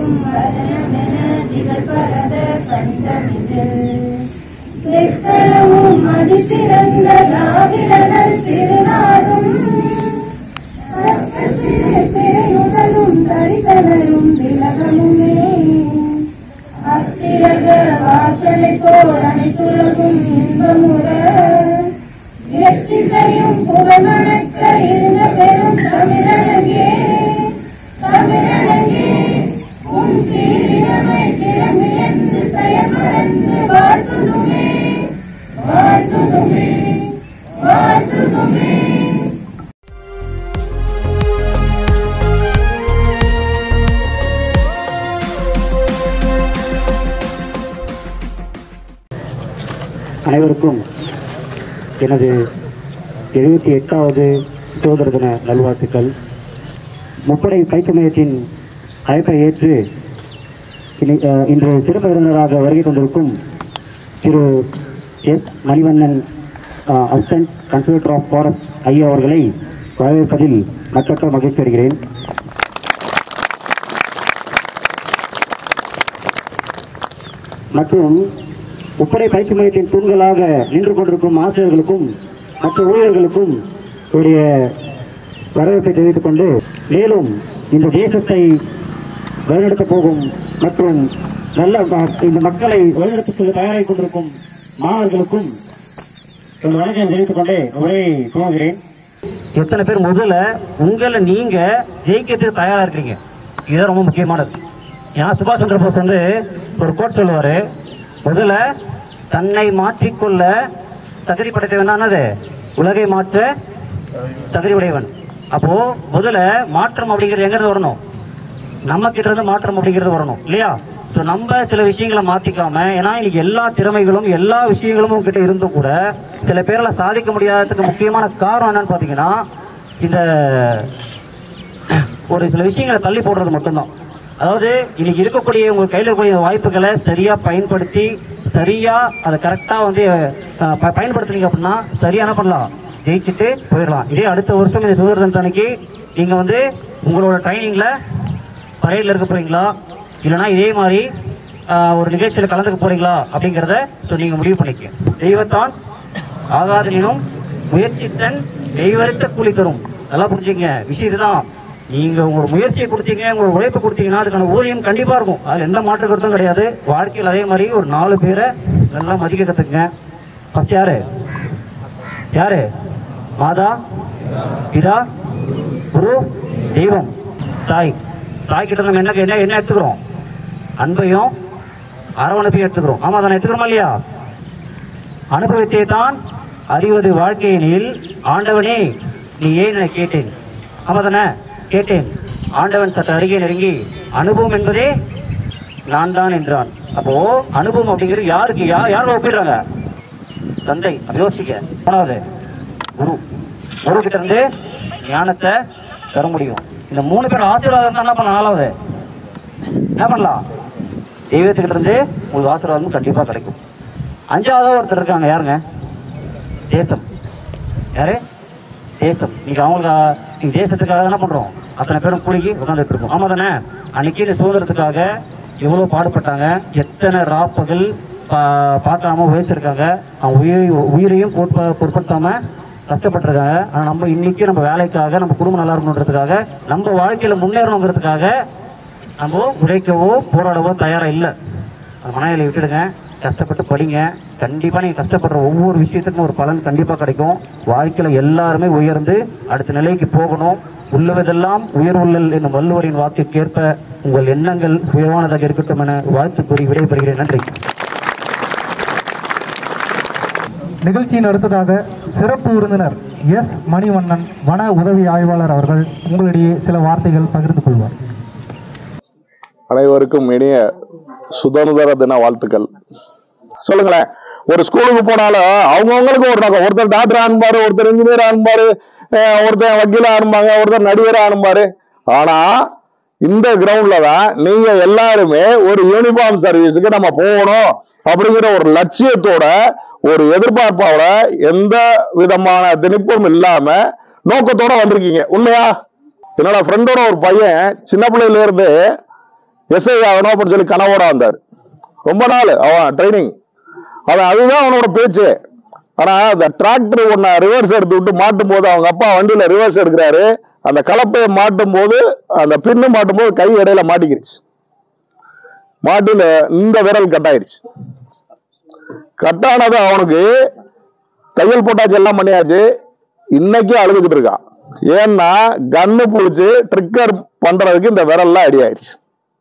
திகழும் வதனமென திகழ்பரத கண்டமிதில் திக்களவும் அதிசிறந்த திராவிடனல் திருநாடும் சிறு பிறையுடலும் தரிசனரும் திலகமுமே அத்திரக வாசனை போல் அனைத்துலகும் இன்பமுற எத்திசையும் புகழ்மணக்க இருந்த பெரும் தமிழனங்கே தமிழனங்கே உன் சீரிடமை சிறமிழந்து செயமறந்து வாழ்த்துதுமே வாழ்த்துதுமே வாழ்த்துதுமே அனைவருக்கும் எனது எழுபத்தி எட்டாவது சுதந்திர தின நல்வாழ்த்துக்கள் முப்படை பயிற்சி மையத்தின் அழைப்பை ஏற்று இனி- அஹ், இன்று சிறப்பு விருந்தினராக வருகை கொண்டிருக்கும் திரு S Manivannan assistant conservator of forest ஐயா அவர்களை வரவேற்பதில் மற்றற்ற மகிழ்ச்சி அடைகிறேன் மற்றும் முப்படை பயிற்சி மையத்தின் தூண்களாக நின்று கொண்டிருக்கும் ஆசிரியர்களுக்கும் மற்ற ஊழியர்களுக்கும் என்னுடைய வரவேற்பை தெரிவித்துக் கொண்டு மேலும் இந்த தேசத்தை வழிநடத்தப் போகும் மற்றும் நல்ல ம- இந்த மக்களை வழிநடத்த செல்ல தயாராகி கொண்டிருக்கும் மாணவர்களுக்கும் என்னுடைய வணக்கத்தை தெரிவித்துக் கொண்டே உரை துவங்குகிறேன் எத்தனை பேர் முதல்ல உங்களை நீங்க ஜெயிக்கிறதுக்கு தயாரா இருக்கீங்க இதுதான் ரொம்ப முக்கியமானது ஏன்னா சுபாஷ் சந்திர போஸ் வந்து ஒரு கோட் சொல்லுவாரு முதல்ல தன்னை மாற்றிக்கொள்ள தகுதி படைத்தவன் என்னது உலகை மாற்ற தகுதி உடையவன் அப்போ முதல்ல மாற்றம் அப்படிங்கிறது எங்க இருந்து வரணும் நம்ம கிட்ட இருந்து மாற்றம் அப்படிங்கிறது வரணும் இல்லையா ஸோ நம்ம சில விஷயங்களை மாத்திக்காம ஏன்னா இன்னைக்கு எல்லா திறமைகளும் எல்லா விஷயங்களும் உங்ககிட்ட இருந்தும் கூட சில பேரால சாதிக்க முடியாததுக்கு முக்கியமான காரணம் என்னன்னு பாத்தீங்கன்னா இந்த ஒரு சில விஷயங்களை தள்ளி போடுறது மட்டும்தான் அதாவது இன்னைக்கு இருக்கக்கூடிய உங்க கையில் இருக்கக்கூடிய வாய்ப்புகளை சரியா பயன்படுத்தி சரியா அதை கரெக்டா வந்து அஹ், ப- பயன்படுத்துனீங்க அப்படின்னா சரியா என்ன பண்ணலாம் ஜெயிச்சுட்டு போயிடலாம் இதே அடுத்த வருஷம் இந்த சுதந்திர தினத்தன்னைக்கு நீங்க வந்து உங்களோட ட்ரைனிங்ல பரையில் இருக்க போறீங்களா இல்லைன்னா இதே மாதிரி ஆஹ், ஒரு நிகழ்ச்சியில் கலந்துக்க போறீங்களா அப்படிங்கிறத ஸோ நீங்க முடிவு பண்ணிக்க தெய்வத்தான் ஆகாதனினும் முயற்சித்தன் தெய்வரித்த கூலி தரும் நல்லா புரிஞ்சுங்க விஷயம் இதுதான் நீங்க உங்களோட முயற்சியை கொடுத்தீங்க உங்களோட உழைப்பு கொடுத்தீங்கன்னா அதுக்கான ஊதியம் கண்டிப்பா இருக்கும் அதுல எந்த மாற்று கருத்தும் கிடையாது வாழ்க்கையில் அதே மாதிரி ஒரு நாலு பேரை நல்லா மதிக்க கத்துக்குங்க ஃபர்ஸ்ட் யாரு யாரு மாதா பிதா குரு தெய்வம் தாய் தாய் கிட்ட நம்ம என்ன என்ன என்ன எடுத்துக்கிறோம் அன்பையும் அரவணைப்பையும் எடுத்துக்கிறோம் ஆமா தானே எடுத்துக்கிறோமா இல்லையா அனுபவத்தை தான் அறிவது வாழ்க்கையினில் ஆண்டவனே நீ ஏன் என கேட்டேன் ஆமா தானே கேட்டேன் ஆண்டவன் சற்று அருகே நெருங்கி அனுபவம் என்பதே நான் தான் என்றான் அப்போ அனுபவம் அப்படிங்கிறது யாருக்கு யார் யாரோட ஒப்பிடுறாங்க தந்தை அப்ப யோசிக்க மூணாவது குரு குரு கிட்ட இருந்து ஞானத்தை பெற முடியும் இந்த மூணு பேர் ஆசீர்வாதம் தான் என்ன பண்ண நாலாவது என்ன பண்ணலாம் தெய்வத்துக்கிட்ட இருந்து உங்களுக்கு ஆசீர்வாதம் கண்டிப்பா கிடைக்கும் அஞ்சாவது ஒருத்தர் இருக்காங்க யாருங்க தேசம் யாரு தேசம் நீங்க அவங்களுக்கு நீங்க தேசத்துக்காக என்ன பண்றோம் அத்தனை பேரும் கூலிக்கு உட்காந்துட்டு இருக்கோம் ஆமா தானே அன்னைக்கு இந்த சுதந்திரத்துக்காக எவ்வளவு பாடுபட்டாங்க எத்தனை ராப்பகல் பா- பார்க்காம உழைச்சிருக்காங்க அவங்க உயிரை உயிரையும் பொறுப்ப- பொருட்படுத்தாம கஷ்டப்பட்டிருக்காங்க ஆனா நம்ம இன்னைக்கு நம்ம வேலைக்காக நம்ம குடும்பம் நல்லா இருக்கணுன்றதுக்காக நம்ம வாழ்க்கையில முன்னேறணுங்கிறதுக்காக நம்ம உழைக்கவோ போராடவோ தயாரா இல்லை அந்த மனநிலை விட்டுடுங்க கஷ்டப்பட்டு படிங்க கண்டிப்பா நீங்க கஷ்டப்படுற ஒவ்வொரு விஷயத்துக்கும் ஒரு பலன் கண்டிப்பா கிடைக்கும் வாழ்க்கையில எல்லாருமே உயர்ந்து அடுத்த நிலைக்கு போகணும் உள்ளவதெல்லாம் உயர்வுள்ளல் என்னும் வள்ளுவரின் வாக்குக்கேற்ப உங்கள் எண்ணங்கள் உயர்வானதாக இருக்கட்டும் என வாழ்த்து கூறி விடைபெறுகிறேன் நன்றி நிகழ்ச்சியின் அடுத்ததாக சிறப்பு விருந்தினர் எஸ் மணிவண்ணன் வன உதவி ஆய்வாளர் அவர்கள் உங்களிடையே சில வார்த்தைகள் பகிர்ந்து கொள்வார் அனைவருக்கும் இனிய சுதந்திர தின வாழ்த்துக்கள் சொல்லுங்களேன் ஒரு ஸ்கூலுக்கு போனாலும் அவங்கவுங்களுக்கு ஒரு நோக்கம் ஒருத்தர் டாக்டர் ஆனும்பாரு ஒருத்தர் இன்ஜினியர் ஆனும்பாரு அஹ் ஒருத்தர் வக்கீலா ஆனும்பாங்க ஒருத்தர் நடிகரா ஆனும்பாரு ஆனா இந்த கிரவுண்ட்ல தான் நீங்க எல்லாருமே ஒரு யூனிஃபார்ம் சர்வீஸுக்கு நம்ம போகணும் அப்படிங்கிற ஒரு லட்சியத்தோட ஒரு எதிர்பார்ப்போட எந்த விதமான திணிப்பும் இல்லாம நோக்கத்தோட வந்திருக்கீங்க உண்மையா என்னோட ஃப்ரெண்டோட ஒரு பையன் சின்ன பிள்ளையில இருந்து எஸ்ஐ ஆகணும் அப்படின்னு சொல்லி கனவோட வந்தார் ரொம்ப நாள் அவன் ட்ரைனிங் அவன் அதுதான் அவனோட பேச்சு ஆனா அந்த டிராக்டர் ஒன்ன ரிவர்ஸ் எடுத்து விட்டு மாட்டும் போது அவங்க அப்பா வண்டியில ரிவர்ஸ் எடுக்கிறாரு அந்த கலப்பையை மாட்டும் போது அந்த பின்னு மாட்டும் போது கை இடையில மாட்டிக்கிருச்சு மாட்டில இந்த விரல் கட்டாயிருச்சு கட்டானது அவனுக்கு தையல் போட்டாச்சு எல்லாம் பண்ணியாச்சு இன்னைக்கு அழுதுகிட்டு இருக்கான் ஏன்னா கன்னு புடிச்சு ட்ரிக்கர் பண்றதுக்கு இந்த விரல்லாம் அடி ஆயிடுச்சு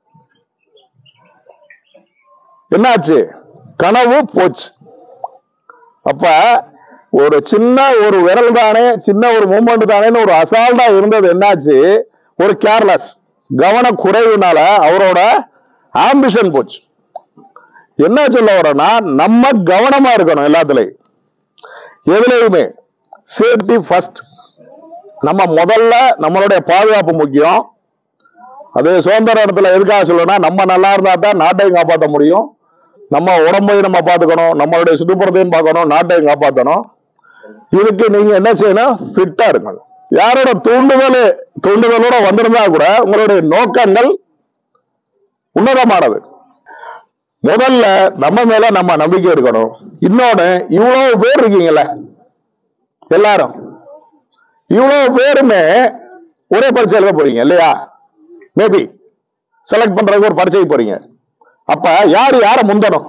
என்னாச்சு கனவு போச்சு அப்ப ஒரு சின்ன ஒரு விரல் தானே சின்ன ஒரு மூமெண்ட் தானேன்னு ஒரு அசால்ட்டா இருந்தது என்னாச்சு ஒரு கேர்லெஸ் கவன குறைவுனால அவரோட ஆம்பிஷன் போச்சு என்ன சொல்ல வரேன்னா நம்ம கவனமா இருக்கணும் எல்லாத்துலயும் எதுலையுமே சேஃப்டி ஃபர்ஸ்ட் நம்ம முதல்ல நம்மளுடைய பாதுகாப்பு முக்கியம் அது சுதந்திர இடத்துல எதுக்காக சொல்லணும்னா நம்ம நல்லா இருந்தா தான் நாட்டையும் காப்பாற்ற முடியும் நம்ம உடம்பையும் நம்ம பார்த்துக்கணும் நம்மளுடைய சுற்றுப்புறத்தையும் பார்க்கணும் நாட்டையும் காப்பாற்றணும் இதுக்கு நீங்க என்ன செய்யணும் ஃபிட்டா இருக்கணும் யாரோட தூண்டுதல் தூண்டுதலோட வந்திருந்தா கூட உங்களுடைய நோக்கங்கள் உன்னதமானது முதல்ல நம்ம மேல நம்ம நம்பிக்கை இருக்கணும் இன்னொன்னு இவ்வளவு பேர் இருக்கீங்கல்ல எல்லாரும் இவ்வளவு பேருமே ஒரே பரீட்சை எழுத போறீங்க இல்லையா மேபி செலக்ட் பண்றதுக்கு ஒரு பரீட்சைக்கு போறீங்க அப்ப யாரு யார முந்தணும்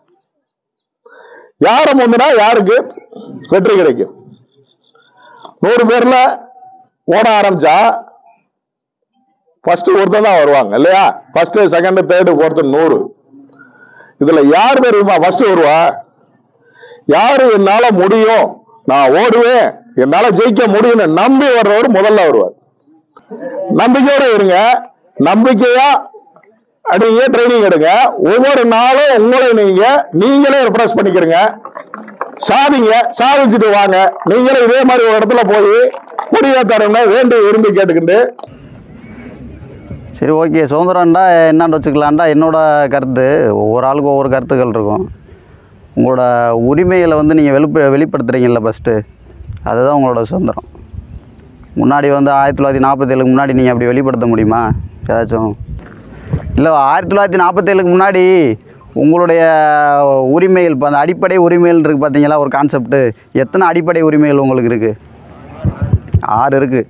யார முந்தினா யாருக்கு வெற்றி கிடைக்கும் நூறு பேர்ல ஓட ஆரம்பிச்சா ஃபர்ஸ்ட் ஒருத்தர் தான் வருவாங்க இல்லையா ஃபர்ஸ்ட் செகண்ட் தேர்டு ஃபோர்த்து நூறு இதுல யார் தெரியுமா ஃபர்ஸ்ட் வருவா யாரு என்னால முடியும் நான் ஓடுவேன் என்னால ஜெயிக்க முடியும்னு நம்பி வர்றவர் முதல்ல வருவார் நம்பிக்கையோட இருங்க நம்பிக்கையா அடிங்க ட்ரைனிங் எடுங்க ஒவ்வொரு நாளும் உங்களை நீங்க நீங்களே ரிப்ரஸ் பண்ணிக்கிறீங்க சாதிங்க சாதிச்சுட்டு வாங்க நீங்களே இதே மாதிரி ஒரு இடத்துல போய் முடியா தரங்க வேண்டி விரும்பி கேட்டுக்கிட்டு சரி ஓகே சுதந்திரம்டா என்னான்னு வச்சுக்கலாம்டா என்னோட கருத்து ஒவ்வொரு ஆளுக்கும் ஒவ்வொரு கருத்துக்கள் இருக்கும் உங்களோட உரிமைகளை வந்து நீங்கள் வெளிப்ப வெளிப்படுத்துகிறீங்கல்ல ஃபஸ்ட்டு அதுதான் உங்களோட சுதந்திரம் முன்னாடி வந்து ஆயிரத்தி தொள்ளாயிரத்தி நாற்பத்தேழுக்கு முன்னாடி நீங்கள் அப்படி வெளிப்படுத்த முடியுமா ஏதாச்சும் இல்லை ஆயிரத்தி தொள்ளாயிரத்தி நாற்பத்தேழுக்கு முன்னாடி உங்களுடைய உரிமைகள் இப்போ அந்த அடிப்படை உரிமைகள் இருக்குது பார்த்தீங்களா ஒரு கான்செப்ட்டு எத்தனை அடிப்படை உரிமைகள் உங்களுக்கு இருக்குது ஆறு இருக்குது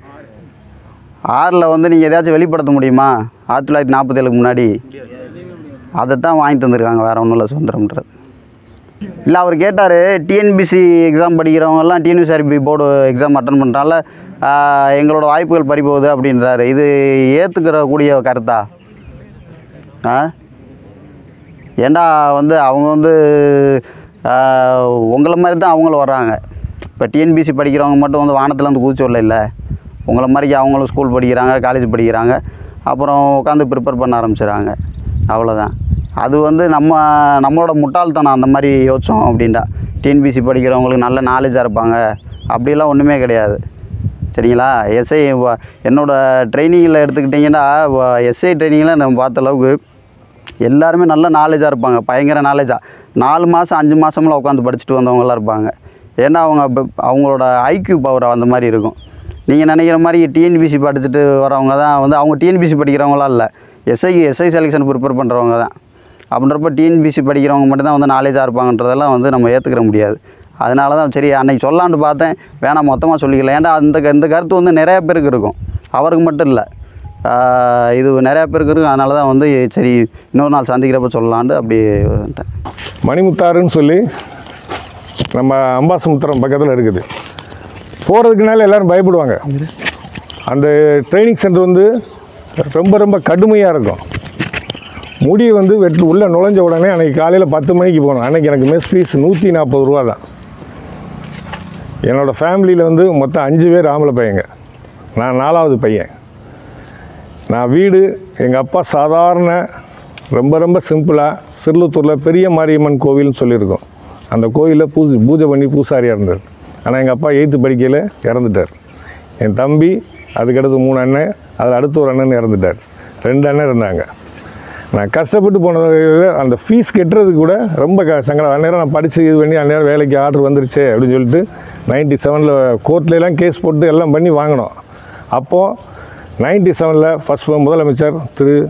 ஆறில் வந்து நீங்கள் எதாச்சும் வெளிப்படுத்த முடியுமா ஆயிரத்தி தொள்ளாயிரத்தி நாற்பத்தேழுக்கு முன்னாடி அதைத்தான் வாங்கி தந்திருக்காங்க வேறு ஒன்றும் இல்லை சுதந்திரம்ன்றது இல்லை அவர் கேட்டார் டிஎன்பிசி எக்ஸாம் படிக்கிறவங்கெல்லாம் டிஎன்பிசிஆர்பி போர்டு எக்ஸாம் அட்டன் பண்ணுறால எங்களோட வாய்ப்புகள் பறிபோகுது அப்படின்றாரு இது ஏற்றுக்கிற கூடிய கருத்தா ஆ ஏண்டா வந்து அவங்க வந்து ஆஹ், உங்களை மாதிரி தான் அவங்களும் வர்றாங்க இப்போ டிஎன்பிசி படிக்கிறவங்க மட்டும் வந்து வானத்துல வந்து குதிச்சு வரல இல்லை உங்களை மாதிரி அவங்களும் ஸ்கூல் படிக்கிறாங்க காலேஜ் படிக்கிறாங்க அப்புறம் உட்காந்து ப்ரிப்பேர் பண்ண ஆரம்பிச்சிடுறாங்க அவ்வளோதான் அது வந்து நம்ம நம்மளோட முட்டாள்தனம் அந்த மாதிரி யோசிச்சோம் அப்படின்டா டிஎன்பிசி படிக்கிறவங்களுக்கு நல்ல நாலேஜாக இருப்பாங்க அப்படிலாம் ஒன்றுமே கிடையாது சரிங்களா எஸ்ஐ என்னோட ட்ரைனிங்கில் எடுத்துக்கிட்டிங்கன்னா எஸ்ஐ ட்ரைனிங்கில் நம்ம பார்த்த அளவுக்கு எல்லாருமே நல்ல நாலேஜாக இருப்பாங்க பயங்கர நாலேஜாக நாலு மாதம் அஞ்சு மாதம்லாம் உட்காந்து படிச்சுட்டு வந்தவங்களாம் இருப்பாங்க ஏன்னா அவங்க அப்ப- அவங்களோட ஐக்யூ பவர் அந்த மாதிரி இருக்கும் நீங்கள் நினைக்கிற மாதிரி டிஎன்பிசி படிச்சுட்டு வரவங்க தான் வந்து அவங்க டிஎன்பிசி படிக்கிறவங்களாம் இல்லை எஸ்ஐ எஸ்ஐ செலெக்ஷன் ப்ரிப்பேர் பண்ணுறவங்க தான் அப்படின்றப்ப டிஎன்பிசி படிக்கிறவங்க மட்டும்தான் வந்து நாலேஜாக இருப்பாங்கன்றதெல்லாம் வந்து நம்ம ஏற்றுக்கிற முடியாது அதனால தான் சரி அன்னைக்கு சொல்லான்னு பார்த்தேன் வேணாம் மொத்தமாக சொல்லிக்கல ஏன்டா அந்த க- இந்த கருத்து வந்து நிறைய பேருக்கு இருக்கும் அவருக்கு மட்டும் இல்லை ஆஹ் இது நிறையா பேருக்கு இருக்கும் அதனால தான் வந்து சரி இன்னொரு நாள் சந்திக்கிறப்ப சொல்லலான்ட்டு அப்படி வந்துட்டேன் மணிமுத்தாறுன்னு சொல்லி நம்ம அம்பாசமுத்திரம் பக்கத்தில் இருக்குது போகிறதுக்குனால எல்லாரும் பயப்படுவாங்க அந்த ட்ரைனிங் சென்டர் வந்து ரொம்ப ரொம்ப கடுமையாக இருக்கும் முடி வந்து வெட்டு உள்ளே நுழைஞ்ச உடனே அன்றைக்கி காலையில் பத்து மணிக்கு போகணும் அன்றைக்கி எனக்கு மெஸ் ஃபீஸ் நூற்றி நாற்பது ரூபா தான் என்னோடய ஃபேமிலியில் வந்து மொத்தம் அஞ்சு பேர் ஆம்பளை பையங்க நான் நாலாவது பையன் நான் வீடு எங்கள் அப்பா சாதாரண ரொம்ப ரொம்ப சிம்பிளாக சிறுலத்தூரில் பெரிய மாரியம்மன் கோவில்னு சொல்லியிருக்கோம் அந்த கோயிலில் பூஜை பூஜை பண்ணி பூசாரியாக இருந்தார் ஆனால் எங்கள் அப்பா எயித்து படிக்கையில் இறந்துட்டார் என் தம்பி அதுக்கடுத்து மூணு அண்ணன் அதில் அடுத்து ஒரு அண்ணன் இறந்துட்டார் ரெண்டு அண்ணன் இருந்தாங்க நான் கஷ்டப்பட்டு போனது அந்த ஃபீஸ் கட்டுறதுக்கு கூட ரொம்ப க சங்கடம் அந்நேரம் நான் படித்து இது பண்ணி அந்நேரம் வேலைக்கு ஆர்டர் வந்துருச்சே அப்படின்னு சொல்லிட்டு நைன்ட்டி செவனில் கோர்ட்லலாம் கேஸ் போட்டு எல்லாம் பண்ணி வாங்கினோம் அப்போது நைன்ட்டி செவனில் ஃபஸ்ட் முதலமைச்சர் திரு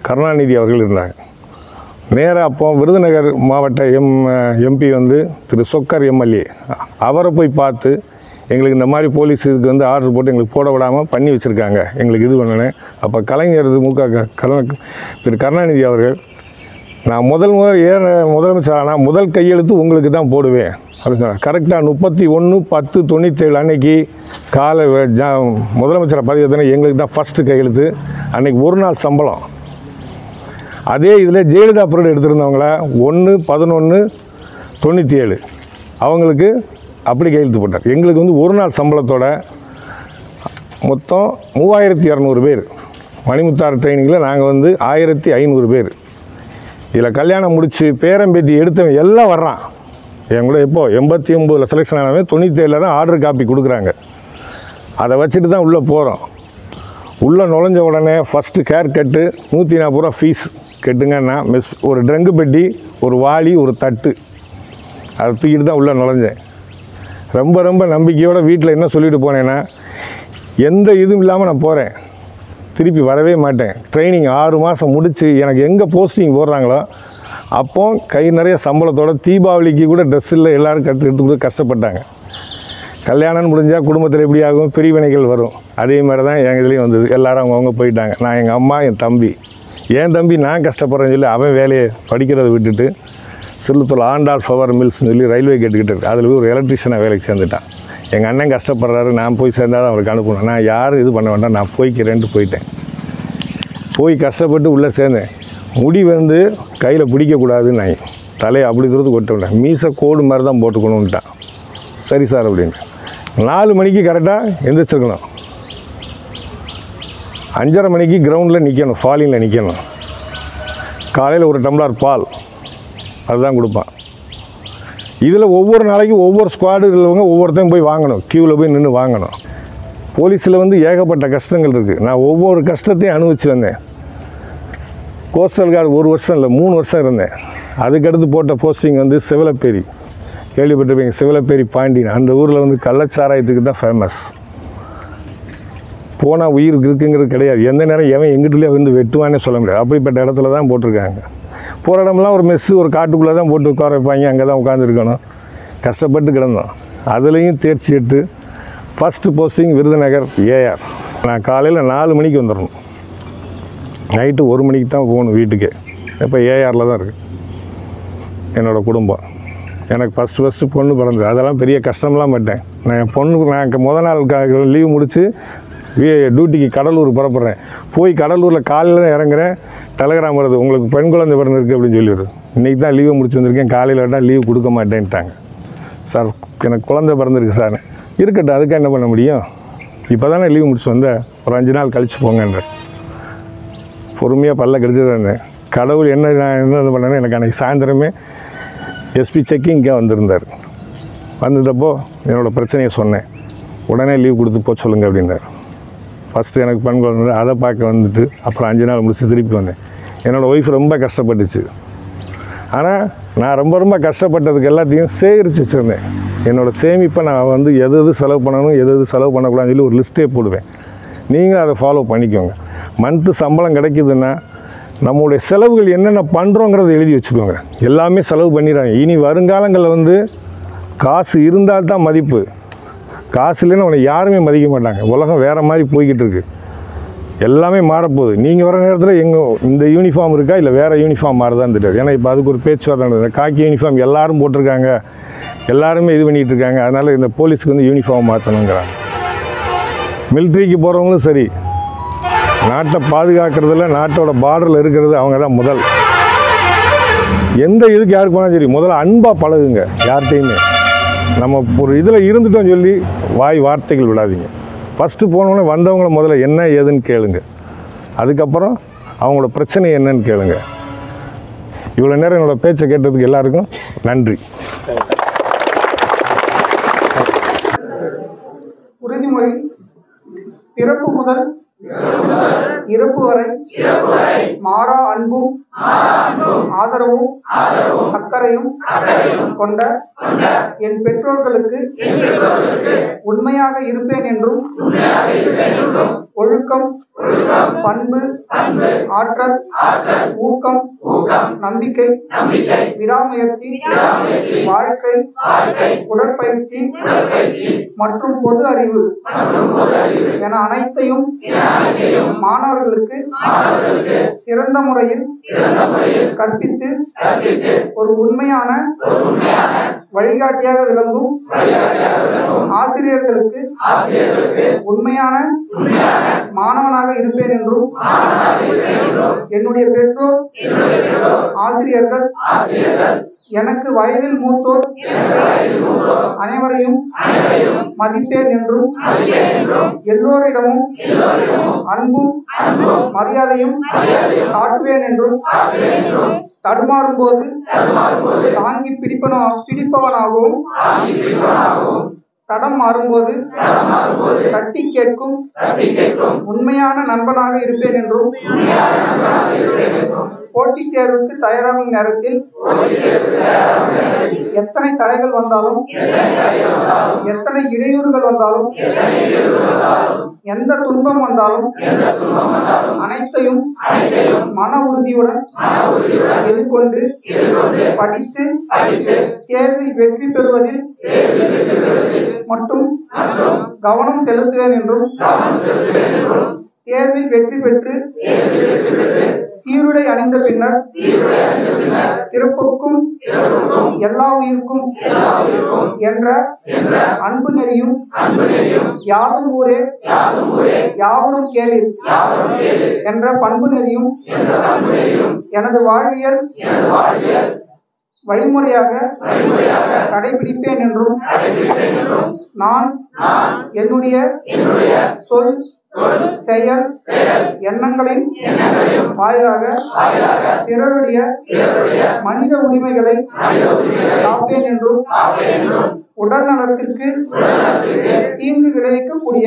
கருணாநிதி அவர்கள் இருந்தாங்க நேராக அப்போ விருதுநகர் மாவட்ட எம் எம்பி வந்து திரு சொக்கர் எம்எல்ஏ அவரை போய் பார்த்து எங்களுக்கு இந்த மாதிரி போலீஸ் இதுக்கு வந்து ஆர்டர் போட்டு எங்களுக்கு போட விடாமல் பண்ணி வச்சுருக்காங்க எங்களுக்கு இது பண்ணணும் அப்போ கலைஞர் மு க க- கருணா திரு கருணாநிதி அவர்கள் நான் முதல் முதல் ஏற முதலமைச்சர் ஆனால் முதல் கையெழுத்து உங்களுக்கு தான் போடுவேன் அப்படின்னு கரெக்டாக முப்பத்தி ஒன்று பத்து தொண்ணூற்றேழு அன்னைக்கு காலை வே- ஜா முதலமைச்சரை பதவி தானே எங்களுக்கு தான் ஃபஸ்ட்டு கையெழுத்து அன்னைக்கு ஒரு நாள் சம்பளம் அதே இதில் ஜெயலலிதா பீரியட் எடுத்திருந்தவங்கள ஒன்று பதினொன்று தொண்ணூற்றி ஏழு அவங்களுக்கு அப்படி கையெழுத்து போட்டார் எங்களுக்கு வந்து ஒரு நாள் சம்பளத்தோட மொத்தம் மூவாயிரத்தி இரநூறு பேர் மணிமுத்தார் ட்ரைனிங்கில் நாங்கள் வந்து ஆயிரத்தி ஐநூறு பேர் இதில் கல்யாணம் முடித்து பேரம்பேத்தி எடுத்தவன் எல்லாம் வர்றான் என் கூட எப்போ எண்பத்தி ஒம்போதில் செலெக்ஷன் ஆனவன் தொண்ணூற்றேழில் தான் ஆர்டர் காப்பி கொடுக்குறாங்க அதை வச்சுட்டு தான் உள்ளே போகிறோம் உள்ளே நுழைஞ்ச உடனே ஃபஸ்ட்டு கேர் கட்டு நூற்றி நாற்பது ரூபா ஃபீஸ் கட்டுங்கன்னா மிஸ் ஒரு ட்ரங்கு பெட்டி ஒரு வாளி ஒரு தட்டு அதை தூக்கிட்டு தான் உள்ளே நுழைஞ்சேன் ரொம்ப ரொம்ப நம்பிக்கையோட வீட்டில் என்ன சொல்லிட்டு போனேன்னா எந்த இதுவும் இல்லாமல் நான் போகிறேன் திருப்பி வரவே மாட்டேன் ட்ரைனிங் ஆறு மாதம் முடித்து எனக்கு எங்கே போஸ்டிங் போடுறாங்களோ அப்போ கை நிறைய சம்பளத்தோட தீபாவளிக்கு கூட ட்ரெஸ் இல்லை எல்லோரும் கற்று எடுத்து கொடுத்து கஷ்டப்பட்டாங்க கல்யாணம் முடிஞ்சால் குடும்பத்தில் எப்படி ஆகும் பிரிவினைகள் வரும் அதே மாதிரி தான் எங்கள் இதுலேயும் வந்தது எல்லாரும் அவங்கவுங்க போயிட்டாங்க நான் எங்கள் அம்மா என் தம்பி என் தம்பி நான் கஷ்டப்படுறேன்னு சொல்லி அவன் வேலையை படிக்கிறதை விட்டுட்டு சில்லுத்தூர் ஆண்டாள் ஃப்ளவர் மில்ஸ்னு சொல்லி ரயில்வே கேட்டுக்கிட்டு இருக்கு அதில் போய் ஒரு எலக்ட்ரிஷியனாக வேலைக்கு சேர்ந்துட்டான் எங்கள் அண்ணன் கஷ்டப்படுறாரு நான் போய் சேர்ந்தாலும் அவருக்கு அனுப்பணும் நான் யாரும் இது பண்ண வேண்டாம் நான் போய்க்கிறேன்ட்டு போயிட்டேன் போய் கஷ்டப்பட்டு உள்ளே சேர்ந்தேன் முடி வந்து கையில் பிடிக்கக்கூடாதுன்னு நான் தலையை அப்படி தூரத்து கொட்ட விட்டேன் மீசை கோடு மாதிரி தான் போட்டுக்கணுன்ட்டான் சரி சார் அப்படின்னு நாலு மணிக்கு கரெக்டாக எந்திரிச்சிருக்கணும் அஞ்சரை மணிக்கு கிரவுண்டில் நிற்கணும் ஃபாலிங்கில் நிற்கணும் காலையில் ஒரு டம்ளர் பால் அதுதான் கொடுப்பான் இதில் ஒவ்வொரு நாளைக்கும் ஒவ்வொரு ஸ்குவாடு உள்ளவங்க ஒவ்வொருத்தையும் போய் வாங்கணும் க்யூவில் போய் நின்று வாங்கணும் போலீஸில் வந்து ஏகப்பட்ட கஷ்டங்கள் இருக்குது நான் ஒவ்வொரு கஷ்டத்தையும் அனுபவிச்சு வந்தேன் கோஸ்டல் கார்டு ஒரு வருஷம் இல்லை மூணு வருஷம் இருந்தேன் அதுக்கடுத்து போட்ட போஸ்டிங் வந்து சிவலப்பேரி கேள்விப்பட்டிருப்பீங்க சிவலப்பேரி பாண்டியன் அந்த ஊரில் வந்து கள்ளச்சாராயத்துக்கு தான் ஃபேமஸ் போனால் உயிர் இருக்குங்கிறது கிடையாது எந்த நேரம் எவன் எங்கிட்டுலேயே வந்து வெட்டுவானே சொல்ல முடியாது அப்படிப்பட்ட இடத்துல தான் போட்டிருக்காங்க போகிற இடம்லாம் ஒரு மெஸ்ஸு ஒரு காட்டுக்குள்ளே தான் போட்டு உட்கார வைப்பாங்க அங்கே தான் உட்காந்துருக்கணும் கஷ்டப்பட்டு கிடந்தோம் அதுலேயும் தேர்ச்சி எட்டு ஃபஸ்ட்டு போஸ்டிங் விருதுநகர் ஏஆர் நான் காலையில் நாலு மணிக்கு வந்துடணும் நைட்டு ஒரு மணிக்கு தான் போகணும் வீட்டுக்கே இப்போ ஏஆரில் தான் இருக்குது என்னோடய குடும்பம் எனக்கு ஃபஸ்ட்டு ஃபஸ்ட்டு பொண்ணு பிறந்தது அதெல்லாம் பெரிய கஷ்டம்லாம் பட்டேன் நான் என் பொண்ணு நான் முத நாள் லீவ் முடித்து டியூட்டிக்கு கடலூர் புறப்படுறேன் போய் கடலூரில் காலையில் தான் இறங்குறேன் டெலகிராம் வருது உங்களுக்கு பெண் குழந்தை பிறந்திருக்கு அப்படின்னு சொல்லிடுது இன்றைக்கி தான் லீவை முடிச்சு வந்திருக்கேன் காலையில் விட்டால் லீவ் கொடுக்க மாட்டேன்ட்டாங்க சார் எனக்கு குழந்தை பிறந்திருக்கு சார் இருக்கட்டும் அதுக்காக என்ன பண்ண முடியும் இப்போ தானே லீவ் முடிச்சு வந்தேன் ஒரு அஞ்சு நாள் கழிச்சு போங்கன்ற பொறுமையாக பல்ல கடிச்சு இருந்தேன் கடவுள் என்ன நான் என்ன பண்ணேன்னு எனக்கு அன்றைக்கி சாயந்தரமே எஸ்பி செக்கிங்காக வந்திருந்தார் வந்ததப்போ என்னோடய பிரச்சனையை சொன்னேன் உடனே லீவ் கொடுத்து போக சொல்லுங்கள் அப்படின்னார் ஃபஸ்ட்டு எனக்கு பெண் குழந்தை அதை பார்க்க வந்துட்டு அப்புறம் அஞ்சு நாள் முடிச்சு திருப்பி வந்தேன் என்னோடய ஒய்ஃப் ரொம்ப கஷ்டப்பட்டுச்சு ஆனால் நான் ரொம்ப ரொம்ப கஷ்டப்பட்டதுக்கு எல்லாத்தையும் சேகரித்து வச்சுருந்தேன் என்னோடய சேமிப்பை நான் வந்து எது எது செலவு பண்ணணும் எது எது செலவு பண்ணக்கூடாதுன்னு சொல்லி ஒரு லிஸ்ட்டே போடுவேன் நீங்களும் அதை ஃபாலோ பண்ணிக்கோங்க மந்த்து சம்பளம் கிடைக்குதுன்னா நம்மளுடைய செலவுகள் என்னென்ன பண்ணுறோங்கிறத எழுதி வச்சுக்கோங்க எல்லாமே செலவு பண்ணிடுறாங்க இனி வருங்காலங்களில் வந்து காசு இருந்தால் தான் மதிப்பு காசு இல்லைன்னு உன்னை யாருமே மதிக்க மாட்டாங்க உலகம் வேறு மாதிரி போய்கிட்டு இருக்கு எல்லாமே மாறப்போகுது நீங்கள் வர நேரத்தில் எங்கே இந்த யூனிஃபார்ம் இருக்கா இல்லை வேறு யூனிஃபார்ம் மாறுதான்னு தெரியாது ஏன்னா இப்போ அதுக்கு ஒரு பேச்சுவார்த்தை நடக்குது காக்கி யூனிஃபார்ம் எல்லாரும் போட்டிருக்காங்க எல்லாருமே இது பண்ணிகிட்டு இருக்காங்க அதனால் இந்த போலீஸுக்கு வந்து யூனிஃபார்ம் மாற்றணுங்கிறாங்க மிலிட்ரிக்கு போகிறவங்களும் சரி நாட்டை பாதுகாக்கிறதுல நாட்டோட பார்டரில் இருக்கிறது அவங்க தான் முதல் எந்த இதுக்கு யாருக்கு போனாலும் சரி முதல்ல அன்பாக பழகுங்க யார்கிட்டையுமே நம்ம ஒரு இதில் இருந்துட்டோம் சொல்லி வாய் வார்த்தைகள் விடாதீங்க ஃபஸ்ட்டு போனோடனே வந்தவங்கள முதல்ல என்ன ஏதுன்னு கேளுங்க அதுக்கப்புறம் அவங்களோட பிரச்சனை என்னன்னு கேளுங்க இவ்வளோ நேரம் என்னோட பேச்சை கேட்டதுக்கு எல்லாருக்கும் நன்றி உறுதிமொழி பிறப்பு முதல் இறப்பு வரை மாறா அன்பும் ஆதரவும் அக்கறையும் கொண்ட என் பெற்றோர்களுக்கு உண்மையாக இருப்பேன் என்றும் ஒழுக்கம் பண்பு ஆற்றல் ஊக்கம் நம்பிக்கை விடாமுயற்சி வாழ்க்கை உடற்பயிற்சி மற்றும் பொது அறிவு என அனைத்தையும் மாணவர்களுக்கு சிறந்த முறையில் கற்பித்து ஒரு உண்மையான வழிகாட்டியாக விளங்கும் ஆசிரியர்களுக்கு உண்மையான மாணவனாக இருப்பேன் என்றும் என்னுடைய பெற்றோர் ஆசிரியர்கள் எனக்கு வயதில் மூத்தோர் அனைவரையும் மதிப்பேன் என்றும் எல்லோரிடமும் அன்பும் மரியாதையும் காட்டுவேன் என்றும் தடுமாறும் போது தாங்கி பிடிப்பன பிடிப்பவனாகவும் தடம் மாறும்போது தட்டி கேட்கும் உண்மையான நண்பனாக இருப்பேன் என்றும் போட்டித் தேர்வுக்கு தயாராகும் நேரத்தில் எத்தனை தடைகள் வந்தாலும் எத்தனை இடையூறுகள் வந்தாலும் எந்த துன்பம் வந்தாலும் அனைத்தையும் மன உறுதியுடன் எதிர்கொண்டு படித்து தேர்வில் வெற்றி பெறுவதில் மட்டும் கவனம் செலுத்துவேன் என்றும் தேர்வில் வெற்றி பெற்று சீருடை அணிந்த பின்னர் பிறப்புக்கும் எல்லா உயிருக்கும் என்ற அன்பு நெறியும் யாதும் ஊரே யாவரும் கேளீர் என்ற பண்பு நெறியும் எனது வாழ்வியல் வழிமுறையாக கடைபிடிப்பேன் என்றும் நான் என்னுடைய சொல் செயல் எண்ணங்களின் வாயிலாக பிறருடைய மனித உரிமைகளை காப்பேன் என்றும் உடல் நலத்திற்கு தீங்கு விளைவிக்கக்கூடிய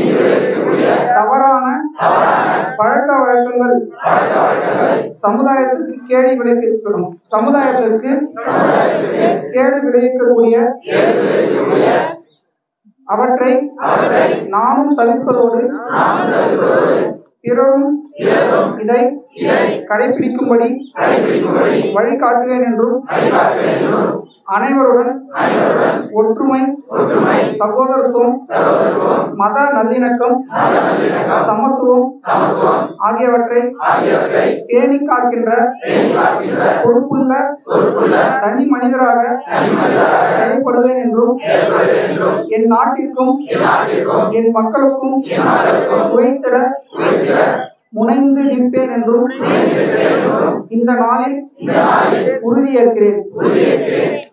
தவறான பழக்க வழக்கங்கள் சமுதாயத்திற்கு கேடு விளைவிக்க சமுதாயத்திற்கு கேடு விளைவிக்கக்கூடிய அவற்றை நானும் தவிர்ப்பதோடு பிறரும் இதை கடைபிடிக்கும்படி வழிகாட்டுவேன் என்றும் அனைவருடன் ஒற்றுமை சகோதரத்துவம் மத நல்லிணக்கம் சமத்துவம் ஆகியவற்றை பேணி காக்கின்ற பொறுப்புள்ள தனி மனிதராக செயல்படுவேன் என்றும் என் நாட்டிற்கும் என் மக்களுக்கும் உழைத்திட முனைந்து நிற்பேன் என்றும் இந்த நாளில் உறுதியேற்கிறேன்